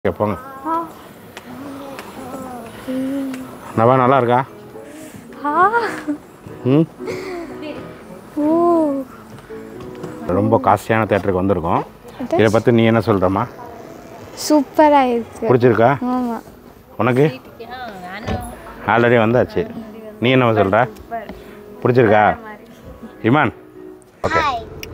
Okay போங்க நவா நல்லா இருக்கா ம் ஓ ரொம்ப காஸ்ட்லியான தேட்டருக்கு வந்திருக்கோம் இதை பற்றி நீ என்ன சொல்கிறம்மா சூப்பராக இருக்கு பிடிச்சிருக்கா ஆமாம் உனக்கு ஆல்ரெடி வந்தாச்சு நீ என்ன சொல்கிற பிடிச்சிருக்கா Iman okay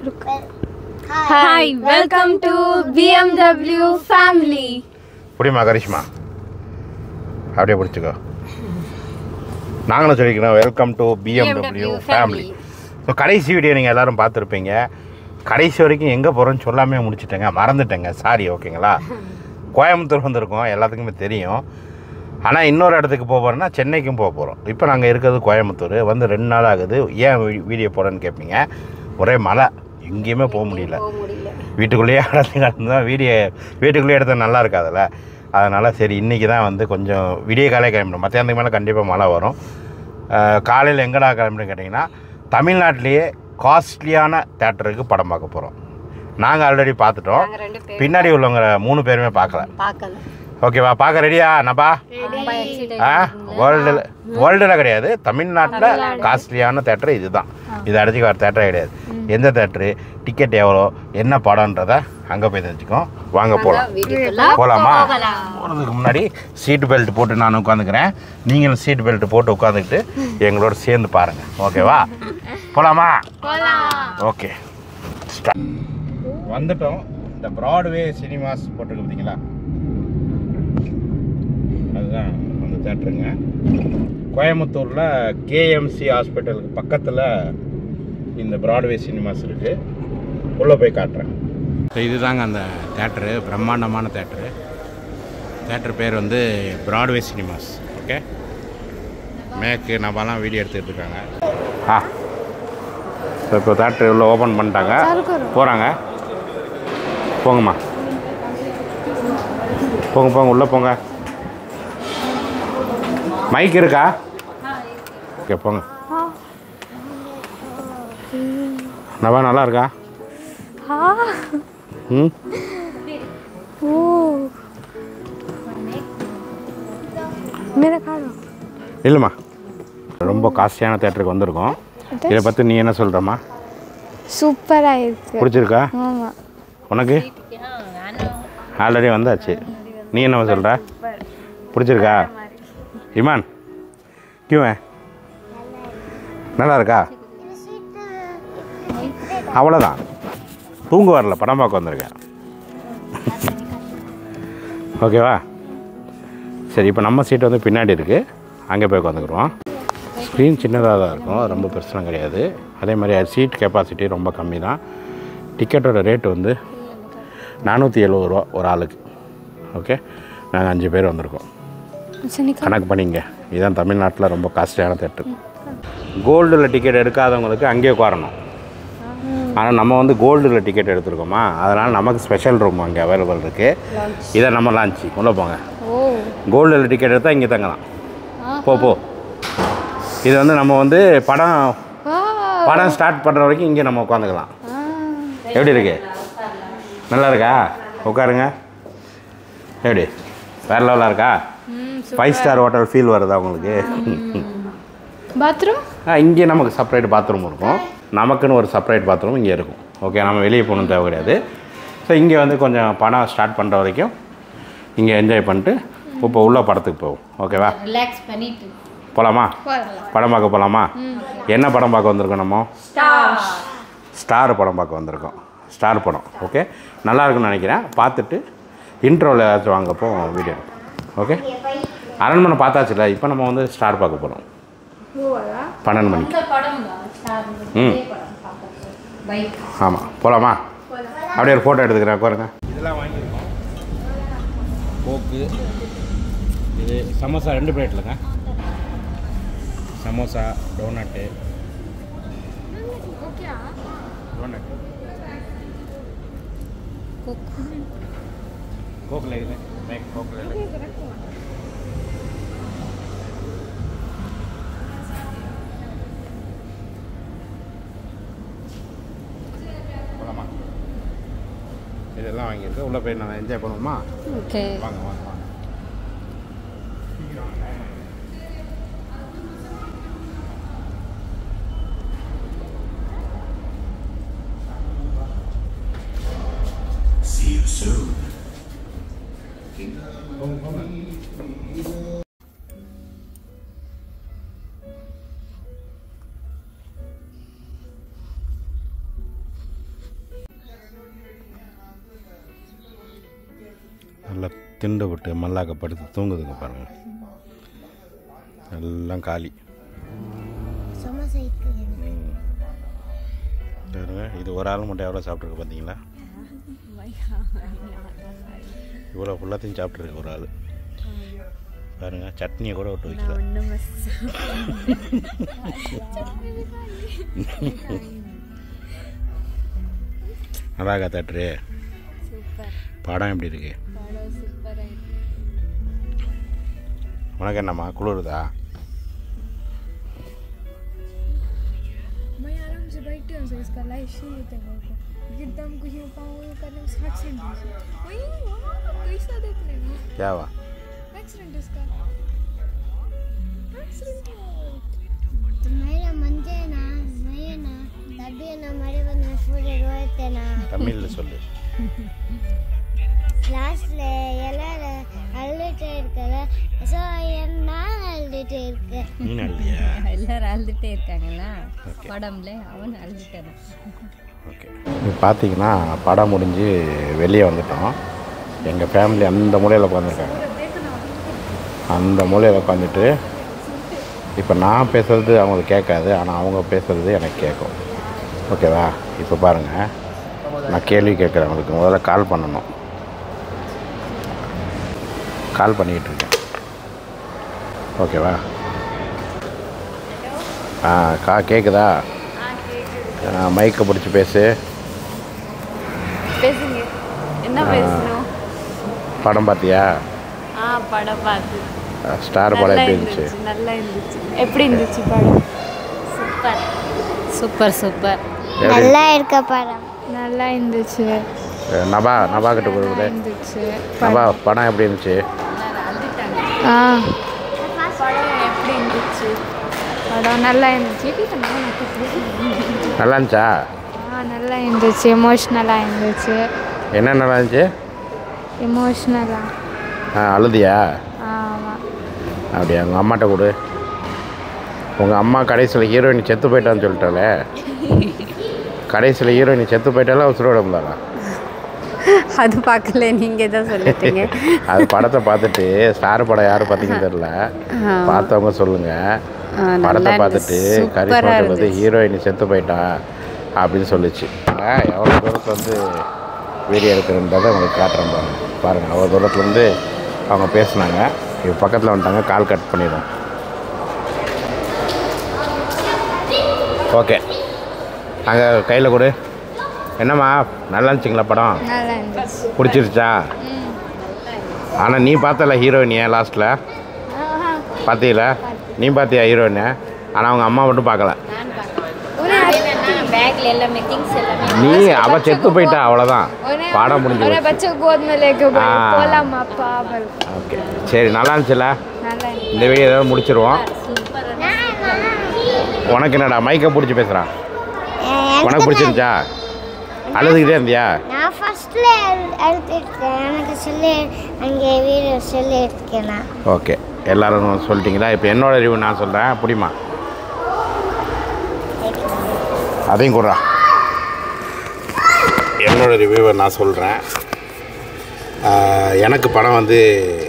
hi welcome to BMW family புடிமா கரிஷ்மா அப்படியே பிடிச்சிக்கோ நாங்களும் சொல்லிக்கிறோம் welcome to BMW family so கடைசி வீடியோ நீங்கள் எல்லாரும் பார்த்துருப்பீங்க கடைசி வரைக்கும் எங்கே போகிறோன்னு சொல்லாமே முடிச்சிட்டேங்க மறந்துட்டேங்க சாரி ஓகேங்களா கோயம்புத்தூர் வந்திருக்கோம் எல்லாத்துக்குமே தெரியும் ஆனால் இன்னொரு இடத்துக்கு போக போகிறோன்னா சென்னைக்கும் போக போகிறோம் இப்போ நாங்கள் இருக்கிறது கோயம்புத்தூர் வந்து ரெண்டு நாள் ஆகுது ஏன் வீ- வீடியோ போடன்னு கேட்பீங்க ஒரே மழை எங்கேயுமே போக முடியல வீட்டுக்குள்ளேயே அடைஞ்சு கிடந்து தான் வீடியோ வீட்டுக்குள்ளேயே எடுத்தால் நல்லா இருக்காதுல்ல அதனால் சரி இன்றைக்கி தான் வந்து கொஞ்சம் விடிய காலையே கிளம்பிடும் மத்தியானத்துக்கு மேலே கண்டிப்பாக மழை வரும் காலையில் எங்கடா கிளம்பிடும் கேட்டிங்கன்னா தமிழ்நாட்டிலேயே காஸ்ட்லியான தேட்டருக்கு படம் பார்க்க போகிறோம் நாங்கள் ஆல்ரெடி பார்த்துட்டோம் பின்னாடி உள்ளவங்க மூணு பேருமே பார்க்கல பார்க்கல ஓகேவா பார்க்க ரெடியா நபா ஆ வேர்ல்டில் வேர்ல்டில் கிடையாது தமிழ்நாட்டில் காஸ்ட்லியான தேட்டர் இதுதான் இது அடிச்சு வர தேட்டரே கிடையாது எந்த தேட்டரு டிக்கெட் எவ்வளோ என்ன படம்ன்றத அங்கே போய் தெரிஞ்சுக்கோம் வாங்க போகலாம் வீட்டுக்குள்ள போகலாமா போகிறதுக்கு முன்னாடி சீட் பெல்ட் போட்டு நான் உட்காந்துக்கிறேன் நீங்களும் சீட் பெல்ட் போட்டு உட்காந்துக்கிட்டு எங்களோட சேர்ந்து பாருங்கள் ஓகேவா போகலாமா ஓகே வந்துட்டோம் இந்த ப்ராட்வே சினிமாஸ் போட்டிருக்கு பார்த்தீங்களா அதுதான் அந்த தேட்டருங்க கோயம்புத்தூரில் கேஎம்சி ஹாஸ்பிட்டலுக்கு பக்கத்தில் இந்த ப்ராட்வே சினிமாஸ் இருக்குது உள்ளே போய் காட்டுறேன் இதுதாங்க அந்த தேட்டரு பிரம்மாண்டமான தேட்டரு தேட்டர் பேர் வந்து ப்ராட்வே சினிமாஸ் ஓகே மேக்கு நம்மலாம் வீடியோ எடுத்துகிட்டு இருக்காங்க ஆ இப்போ தேட்டர் உள்ள ஓப்பன் பண்ணிட்டாங்க போகிறாங்க போங்கம்மா போங்க போங்க உள்ளே போங்க மைக் இருக்கா ஓகே போங்க நவா நல்லா இருக்கா ஆ ம் ஓ मेरा खाना இல்லைம்மா ரொம்ப காஸ்ட்லியான தேட்டருக்கு வந்திருக்கோம் இதை பற்றி நீ என்ன சொல்கிறம்மா சூப்பராக இருக்கு பிடிச்சிருக்கா ஆமாம் உனக்கு ஆல்ரெடி வந்தாச்சு நீ என்ன சொல்கிற பிடிச்சிருக்கா இமான் கியூவே நல்லா இருக்கா அவ்வளோதான் தூங்க வரல படம் பார்க்க வந்திருக்கேன் ஓகேவா சரி இப்போ நம்ம சீட் வந்து பின்னாடி இருக்குது அங்கே போய் உட்காந்துக்குருவோம் ஸ்க்ரீன் சின்னதாக தான் இருக்கும் ரொம்ப பிரச்சனை கிடையாது அதே மாதிரி சீட் கெப்பாசிட்டி ரொம்ப கம்மி தான் டிக்கெட்டோட ரேட் வந்து நானூற்றி எழுபது ரூபா ஒரு ஆளுக்கு ஓகே நாங்கள் அஞ்சு பேர் வந்திருக்கோம் சரி கணக்கு பண்ணிங்க இதுதான் தமிழ்நாட்டில் ரொம்ப காஸ்ட்லியான தேட்டர் கோல்டில் டிக்கெட் எடுக்காதவங்களுக்கு அங்கேயே உட்காரணும் ஆனால் நம்ம வந்து கோல்டில் டிக்கெட் எடுத்திருக்கோமா அதனால் நமக்கு ஸ்பெஷல் ரூம் அங்கே அவைலபிள் இருக்குது இதை நம்ம லான்ச்சு உள்ளே போங்க ஓ கோல்டில் டிக்கெட் எடுத்தால் இங்கே தங்கலாம் போ போ இது வந்து நம்ம வந்து படம் ஆ படம் ஸ்டார்ட் பண்ணுற வரைக்கும் இங்கே நம்ம உட்காந்துக்கலாம் எப்படி இருக்கு நல்லா இருக்கா உட்காருங்க எப்படி வேற லெவலாக இருக்கா ஃபைவ் ஸ்டார் ஹோட்டல் ஃபீல் வருதா உங்களுக்கு பாத்ரூம் ஆ இங்கே நமக்கு செப்பரேட் பாத்ரூம் இருக்கும் நமக்குன்னு ஒரு செப்பரேட் பாத்ரூம் இங்கே இருக்கும் ஓகே நம்ம வெளியே போகணும் தேவை கிடையாது ஸோ இங்கே வந்து கொஞ்சம் படம் ஸ்டார்ட் பண்ணுற வரைக்கும் இங்கே என்ஜாய் பண்ணிட்டு இப்போ உள்ள படத்துக்கு போவோம் ஓகேவா ரிலாக்ஸ் பண்ணிட்டு போகலாமா படம் பார்க்க போகலாமா என்ன படம் பார்க்க வந்திருக்கோம் நம்ம ஸ்டார் படம் பார்க்க வந்திருக்கோம் ஸ்டார் படம் ஓகே நல்லா இருக்கும்னு நினைக்கிறேன் பார்த்துட்டு இன்ட்ரோவில் ஏதாச்சும் வாங்கப்போ வீடியோ ஓகே அரண்மனை பார்த்தாச்சுல இப்போ நம்ம வந்து ஸ்டார் பார்க்க போகிறோம் பன்னெண்டு மணிக்கு இந்த படம் ம் பைக் ஆமாம் போகலாமா அப்படியே ஒரு ஃபோட்டோ எடுத்துக்கிறேன் உட்காருங்க இதெல்லாம் வாங்கியிருக்கோம் கோக்கு இது சமோசா ரெண்டு பிளேட்லங்க சமோசா டோனட்டு டோனட் கோக்கில் இருக்குது மேக் கோக்கில் போகலாமா இதெல்லாம் தான் வாங்கியிருக்கு உள்ளே போய் நம்ம என்ஜாய் பண்ணுவோமா ஓகே வாங்க வாங்க வாங்க See you soon. நல்லா திண்டு விட்டு மல்லாக்க படுத்து தூங்குதுங்க பாருங்க எல்லாம் காலி ம். பாருங்க இது ஒரு ஆள் மட்டும் எவ்வளோ சாப்பிட்ருக்கு பார்த்தீங்களா இவ்வளோ ஃபுல்லாத்தையும் சாப்பிட்ருக்கு ஒரு ஆள் பாருங்க சட்னியை கூட விட்டு வைக்கல நல்லா இருக்கா தேட்ரு படம் எப்படி இருக்கு உனக்கு என்னம்மா குளிருதா मैं आराम से बैठती हूँ सर इसका लाइफ शुरू होता है मेरे को एकदम कुछ पाऊँ करने में साठ सेंट वही वहाँ कैसा देख लेना क्या हुआ एक्सीडेंट इसका एक्सीडेंट मेरा मंजेना मैना तभी ना मरे बना सूर्य रोते ना தமிழில் சொல்லு லாஸ்ட்ல எல்லாரும் அழுதுட்டே இருக்கல ஸோ நான் அழுதுட்டே இருக்கேன் நீ இல்லையா எல்லாரும் அழுதுட்டே இருக்காங்கல்ல படம்ல அவன் அழுதுட்டான் ஓகே இப்போ பார்த்தீங்கன்னா படம் முடிஞ்சு வெளியே வந்துட்டோம் எங்கள் ஃபேமிலி அந்த மூலையில் உட்காந்துருக்காங்க அந்த மூலையில் உட்காந்துட்டு இப்போ நான் பேசுறது அவங்களுக்கு கேட்காது ஆனால் அவங்க பேசுறது எனக்கு கேட்கும் ஓகேவா இப்போ பாருங்கள் நான் கேள்வி கேட்குறேன் அவங்களுக்கு முதல்ல கால் பண்ணணும் கால் பண்ணிக்கிட்டு இருக்கேன் ஓகேவா ஆ கா கேட்குதா மைக்கை பிடிச்சி பேசு பேசுங்க என்ன பேசணும் படம் பார்த்தியா ஆ படம் பார்த்து ஸ்டார் படம் எப்படி இருந்துச்சு நல்லா இருந்துச்சு எப்படி இருந்துச்சு படம் சூப்பர் சூப்பர் சூப்பர் எப்படி நல்லா இருக்க படம் நல்லா இருந்துச்சு அஹ் நபா நபா கிட்ட கொடுக்குது இருந்துச்சு நபா படம் எப்படி இருந்துச்சு ஆ படம் எப்படி இருந்துச்சு படம் நல்லா இருந்துச்சு நல்லா இருந்துச்சா ஆ நல்லா இருந்துச்சு எமோஷ்னலாக இருந்துச்சு என்ன நல்லா இருந்துச்சு எமோஷ்னலாக ஆ அழுதியா ஆமாம் அப்படியா உங்கள் அம்மாட்ட கொடு உங்கள் அம்மா கடைசியில் ஹீரோயின் செத்து போயிட்டான்னு சொல்லிட்டாலே கடைசியில் ஹீரோயின் செத்து போயிட்டாலும் உசுரோட இருந்தாளா அது பார்க்கல நீங்க தான் சொல்லிட்டீங்க அது படத்தை பார்த்துட்டு ஸ்டார் படம் யார் பார்த்தீங்கன்னு தெரில பார்த்தவங்க சொல்லுங்க ஆ, நல்லா படத்தை இருந்துச்சு. பார்த்துட்டு சூப்பரா கரிஷ்மா சொல்லுது இருந்துச்சு. ஹீரோயின் செத்து போயிட்டா அப்படின்னு சொல்லுச்சு நான் எவ்வளோ தூரத்தில் வந்து வீடியோ எடுக்கிறன்றதை உங்களுக்கு காட்டுறேன் பாருங்க பாருங்கள் அவ்வளோ தூரத்துலேருந்து அவங்க பேசுனாங்க இப்போ பக்கத்தில் வந்துட்டாங்க கால் கட் பண்ணிடும் ஓகே அங்கே கையில் கொடு என்னம்மா நல்லா இருந்துச்சுங்களா படம் நல்லா இருந்துச்சு பிடிச்சிருச்சா ஆனால் நீ பார்த்தல ஹீரோயின் ஏன் லாஸ்ட்டில் பார்த்தீல நீ பார்த்தியா ஹீரோயின் ஆனால் அவங்க அம்மா மட்டும் பார்க்கல பேக்ல எல்லாமே திங்ஸ் எல்லாமே நீ அவ செத்து போயிட்டா அவ்வளோதான் பாடம் முடிஞ்சு उन्हें போச்சு. बच्चों को गोद में लेके हाँ। बोला पापा बोल ஓகே சரி நல்லா இருந்துச்சுல நல்லா இருந்துச்சு இந்த வீடியோ ஏதாவது முடிச்சிருவோம் உனக்கு என்னடா மைக்கை பிடிச்சி பேசுகிறான் உனக்கு பிடிச்சிருந்துச்சா அழுதுகிட்டே இருந்தியா நான் ஃபர்ஸ்ட்ல அழுத்திருக்கேன் எனக்கு சொல்லி அங்கே வீடியோ சொல்லி இருக்கேன் நான் ஓகே எல்லாரும் சொல்லிட்டீங்களா இப்போ என்னோட ரிவ்யூ நான் சொல்கிறேன் புரியுமா அதையும் கொடுறா என்னோட ரிவ்யூவை நான் சொல்கிறேன் எனக்கு படம் வந்து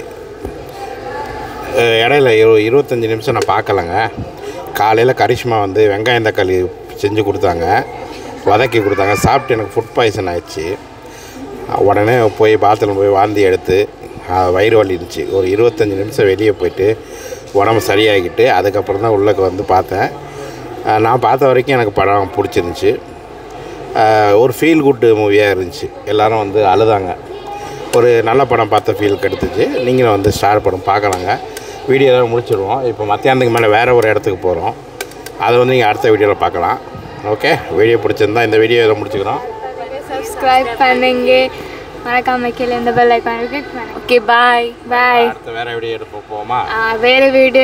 அஹ், இடையில இரு இருபத்தஞ்சி நிமிஷம் நான் பார்க்கலங்க காலையில் கரிஷ்மா வந்து வெங்காயம் தக்காளி செஞ்சு கொடுத்தாங்க வதக்கி கொடுத்தாங்க சாப்பிட்டு எனக்கு ஃபுட் பாய்சன் ஆயிடுச்சு உடனே போய் பாத்ரூம் போய் வாந்தி எடுத்து அஹ், வயிறு வலி இருந்துச்சு ஒரு இருபத்தஞ்சி நிமிஷம் வெளியே போயிட்டு உடம்பு சரியாகிட்டு அதுக்கப்புறம் தான் உள்ளக்க வந்து பார்த்தேன் அஹ், நான் பார்த்த வரைக்கும் எனக்கு படம் பிடிச்சிருந்துச்சி அஹ், ஒரு ஃபீல் குட் மூவியாக இருந்துச்சு எல்லாரும் வந்து அழுதாங்க ஒரு நல்ல படம் பார்த்த ஃபீல் கிடைத்துச்சு நீங்களும் வந்து ஸ்டார் படம் பார்க்கலாங்க வீடியோ எல்லாம் முடிச்சிடுவோம் இப்போ மத்தியானத்துக்கு மேலே வேறு ஒரு இடத்துக்கு போகிறோம் அதை வந்து நீங்கள் அடுத்த வீடியோவில் பார்க்கலாம் ஓகே வீடியோ பிடிச்சிருந்தா இந்த வீடியோ இதை முடிச்சுக்கிறோம் सब्सक्राइब करेंगे மறக்காம கீழே இந்த பெல் ஐக்கான் கிளிக் பண்ணுங்க ஓகே பாய் பாய் அடுத்த வேற வீடியோ எடுப்போம் போமா வேறு வீடியோ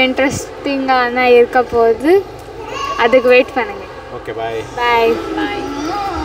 இன்ட்ரெஸ்டிங்கான இருக்க போகுது அதுக்கு வெயிட் பண்ணுங்க ஓகே பாய் பாய் பாய்